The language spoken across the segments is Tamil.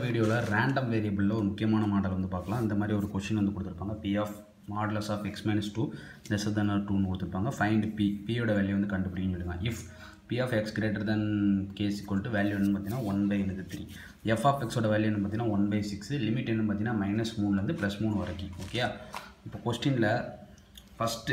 வீடியோவில் ரேண்டம் வேரியபிளில் ஒரு முக்கியமான மாடல் வந்து பார்க்கலாம் இந்த மாதிரி ஒரு கொஷின் வந்து கொடுத்துருப்பாங்க P of modulus of X minus two less than டூன்னு கொடுத்துருப்பாங்க ஃபைண்ட் பி பியோட வேல்யூ வந்து கண்டுபிடிக்கணும்னு சொல்லுவாங்க if P of X greater than k is equal to value என்னன்னு பார்த்தீங்கன்னா ஒன் பை என்னது த்ரீ எஃப் ஆஃப் எக்ஸோட வேல்யூ என்ன பார்த்தீங்கன்னா ஒன் பை சிக்ஸ் லிமிட் என்னன்னு பார்த்தீங்கன்னா மைனஸ் மூணுலேருந்து ப்ளஸ் மூணு வரைக்கும் ஓகே இப்போ கொஸ்டினில் ஃபஸ்ட்டு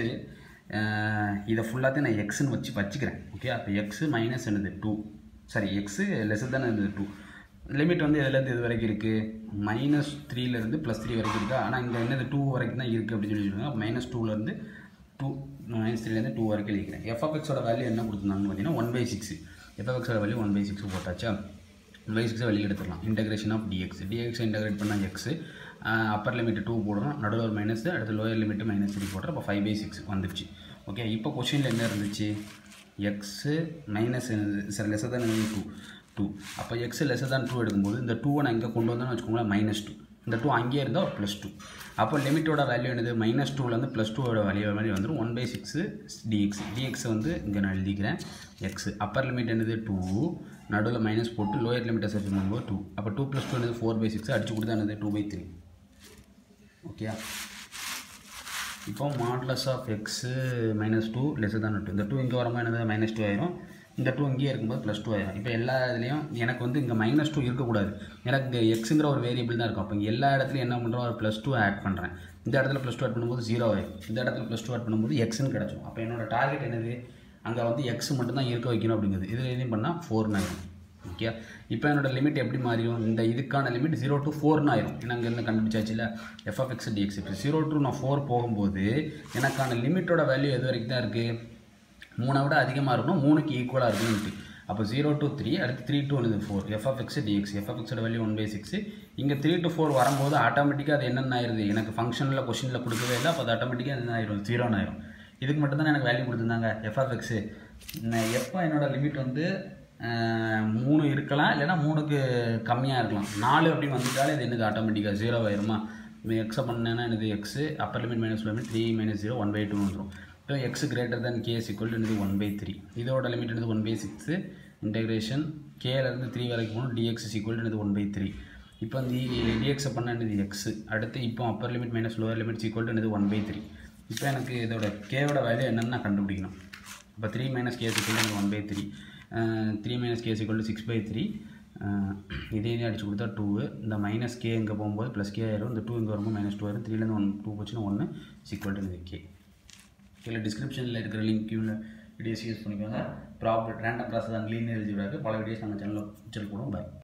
இதை ஃபுல்லாத்தையும் நான் எக்ஸ்னு வச்சு வச்சுக்கிறேன் ஓகே அப்போ எக்ஸு மைனஸ் என்னது டூ சாரி எக்ஸு லெஸ் தானே என்னது டூ லிமிட் வந்து எதுலேருந்து இது வரைக்கும் இருக்குது மைனஸ் த்ரீலேருந்து ப்ளஸ் த்ரீ வரைக்கும் இருக்கா ஆனால் இங்கே என்னது டூ வரைக்கும் தான் இருக்குது அப்படின்னு சொல்லி சொல்லுவாங்க மைனஸ் டூலேருந்து டூ மைனஸ் த்ரீலேருந்து டூ வரைக்கும் எழுதிக்கிறேன் எஃப்எக்ஸோட வேல்யூ என்ன கொடுத்துருந்தாங்கன்னு பார்த்தீங்கன்னா ஒன் பை சிக்ஸ் எஃப்எக்ஸோட வேல்யூ ஒன் பை சிக்ஸ் போட்டாச்சா ஒன் பை சிக்ஸை வெளியே எடுத்துடலாம் integration of DX DX integrate பண்ணால் எக்ஸ் அப்பர் லிமிட் டூ போடுறோம் நடுவில் ஒரு மைனஸ் அடுத்து லோயர் லிமிட் மைனஸ் த்ரீ போடுறோம் அப்போ ஃபைவ் பை சிக்ஸ் வந்துருச்சு ஓகே இப்போ கொஷினில் என்ன இருந்துச்சு எக்ஸு மைனஸ் சரி லெஸ்ஸர் தான் டூ டூ அப்போ எக்ஸ் லெஸ்ஸர் தான் டூ எடுக்கும்போது இந்த டூவை நான் இங்கே கொண்டு வந்தேன்னு வச்சுக்கோங்களேன் மைனஸ் டூ இந்த டூ அங்கேயே இருந்தால் ப்ளஸ் டூ அப்போ லிமிட்டோட வேல்யூ என்னது மைனஸ் டூலேருந்து ப்ளஸ் டூவோட வேல்யூ வேல்யூ வந்துடும் one by six DX DX வந்து இங்கே நான் எழுதிக்கிறேன் எக்ஸ் அப்பர் லிமிட் என்னது டூ நடுவில் மைனஸ் போட்டு லோயர் லிமிட்டை சர்ச் பண்ணும்போது டூ அப்போ டூ ப்ளஸ் டூ என்னது ஃபோர் பை சிக்ஸ் அடிச்சு கொடுத்தா என்னது டூ பை த்ரீ ஓகே இப்போ modulus of X minus two less than two இந்த டூ இங்கே வரும்போது என்னது மைனஸ் டூ ஆயிரும் இந்த டூ இங்கேயே இருக்கும்போது ப்ளஸ் டூ ஆயிரும் இப்போ எல்லா இதுலேயும் எனக்கு வந்து இங்கே மைனஸ் டூ இருக்கக்கூடாது எனக்கு இங்கே எக்ஸுங்கிற ஒரு வேரியபிள் தான் இருக்கும் அப்போ இங்கே எல்லா இடத்துலையும் என்ன பண்ணுறோம் ஒரு ப்ளஸ் டூ ஆட் பண்ணுறேன் இந்த இடத்துல ப்ளஸ் டூ ஆட் பண்ணும்போது ஜீரோ ஆயிரும் இந்த இடத்துல ப்ளஸ் டூ ஆட் பண்ணும்போது எக்ஸ்னு கிடச்சிடும் அப்போ என்னோட டார்கெட் என்னது அங்கே வந்து எக்ஸ் மட்டும் தான் இருக்க வைக்கணும் அப்படிங்கிறது இதில் எதையும் பண்ணால் ஃபோர்னு ஆயிரும் ஓகே இப்போ என்னோட லிமிட் எப்படி மாறிடும் இந்த இதுக்கான லிமிட் ஜீரோ டு ஃபோர்னு ஆயிரும் ஏன்னா அங்கேருந்து கண்டுபிடிச்சாச்சுல எஃப்எஃப்எக்ஸ் டிஎக்ஸ் இப்போ ஜீரோ டு நான் ஃபோர் போகும்போது எனக்கான லிமிட்டோட வேல்யூ எது வரைக்கும் தான் இருக்குது மூணை விட அதிகமாக இருக்கணும் மூணுக்கு ஈக்குவலாக இருக்கணும்ட்டு அப்போ ஜீரோ டு த்ரீ அடுத்து த்ரீ டூ வந்து ஃபோர் எஃப்எஃப்எக்ஸ் டிஎக்ஸ் எஃப்எஃப்எக்ஸோட வேல்யூ ஒன் பை சிக்ஸ் இங்கே த்ரீ டு ஃபோர் வரும்போது ஆட்டோமேட்டிக்காக அது என்னென்ன ஆயிருது எனக்கு ஃபங்க்ஷனில் கொஷினில் கொடுக்கவே இல்லை அப்போ அது ஆட்டோமேட்டிக்காக என்ன ஆயிரும் ஜீரோன்னு ஆயிரும் இதுக்கு மட்டும் தான் எனக்கு வேல்யூ கொடுத்துருந்தாங்க எஃப்எஃப்எக்ஸு எப்போ என்னோட லிமிட் வந்து மூணு இருக்கலாம் இல்லைன்னா மூணுக்கு கம்மியாக இருக்கலாம் நாலு அப்படின்னு வந்துட்டாலே இது எனக்கு ஆட்டோமேட்டிக்காக ஜீரோ ஆயிருமா எக்ஸை பண்ணேன்னா எனக்கு X upper limit minus limit three minus zero one by two வந்துடும் இப்போ X greater than k is equal என்னது ஒன் பை த்ரீ இதோட லிமிட் என்னது ஒன் பை சிக்ஸு இன்டகிரேஷன் கேலேருந்து த்ரீ வரைக்கும் போகணும் டிஎக்ஸ் ஈக்குவல் என்னது ஒன் பை த்ரீ இப்போ இந்த டிஎக்ஸை பண்ண என்னது எக்ஸ் அடுத்து இப்போ upper limit minus lower limit equal என்னது ஒன் பை த்ரீ இப்போ எனக்கு இதோட கேவோட வேல்யூ என்னென்னு கண்டுபிடிக்கணும் இப்போ த்ரீ மைனஸ் கேஸ் ஈக்குவல் எனக்கு one by three three minus k is equal six by three இதே இதே அடிச்சு கொடுத்தா டூ இந்த மைனஸ் கே இங்கே போகும்போது ப்ளஸ் கே ஆயிரும் இந்த டூ இங்கே வரும்போது மைனஸ் டூ ஆயிரும் த்ரீலேருந்து ஒன் டூ போச்சுன்னா ஒன்று ஈக்குவல் டு கே கீழே டிஸ்கிரிப்ஷனில் இருக்கிற லிங்க் கீழே வீடியோஸ் யூஸ் பண்ணிக்கோங்க proper random process and linear எழுதி பல வீடியோஸ் நம்ம சேனலில் வச்சிருக்கணும் பாய்